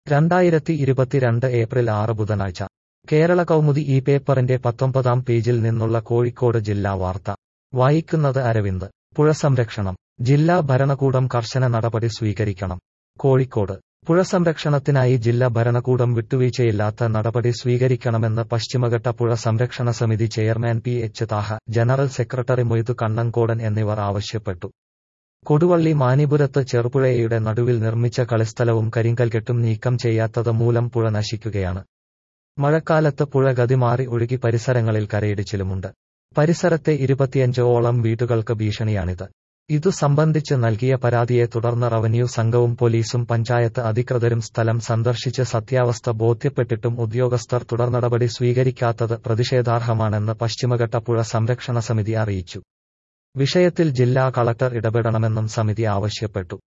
രണ്ടായിരത്തി ഇരുപത്തിരണ്ട് ഏപ്രിൽ ആറ് ബുധനാഴ്ച കേരള കൗമുദി ഈ പേപ്പറിന്റെ പത്തൊമ്പതാം പേജിൽ നിന്നുള്ള കോഴിക്കോട് ജില്ലാ വാർത്ത വായിക്കുന്നത് അരവിന്ദ് പുഴ സംരക്ഷണം ജില്ലാ ഭരണകൂടം കർശന നടപടി സ്വീകരിക്കണം കോഴിക്കോട് പുഴ സംരക്ഷണത്തിനായി ജില്ലാ ഭരണകൂടം വിട്ടുവീഴ്ചയില്ലാത്ത നടപടി സ്വീകരിക്കണമെന്ന് പശ്ചിമഘട്ട പുഴ സംരക്ഷണ സമിതി chairman P H Thaha general secretary Moythu Kannankodan എന്നിവർ ആവശ്യപ്പെട്ടു കൊടുവള്ളി മാനിപുരത്ത് ചെറുപുഴയുടെ നടുവിൽ നിർമ്മിച്ച കളിസ്ഥലവും കരിങ്കൽകെട്ടും നീക്കം ചെയ്യാത്തത് മൂലം പുഴ നശിക്കുകയാണ് മഴക്കാലത്ത് പുഴ ഗതിമാറി ഒഴുകി പരിസരങ്ങളിൽ കരയിടിച്ചിലുമുണ്ട് പരിസരത്തെ ഇരുപത്തിയഞ്ചോളം വീടുകൾക്ക് ഭീഷണിയാണിത് ഇതു സംബന്ധിച്ച് നൽകിയ പരാതിയെ തുടർന്ന് റവന്യൂ സംഘവും പോലീസും പഞ്ചായത്ത് അധികൃതരും സ്ഥലം സന്ദർശിച്ച് സത്യാവസ്ഥ ബോധ്യപ്പെട്ടിട്ടും ഉദ്യോഗസ്ഥർ തുടർനടപടി സ്വീകരിക്കാത്തത് പ്രതിഷേധാർഹമാണെന്ന് പശ്ചിമഘട്ട പുഴ സംരക്ഷണ സമിതി അറിയിച്ചു വിഷയത്തിൽ ജില്ലാ കളക്ടർ ഇടപെടണമെന്നും സമിതി ആവശ്യപ്പെട്ടു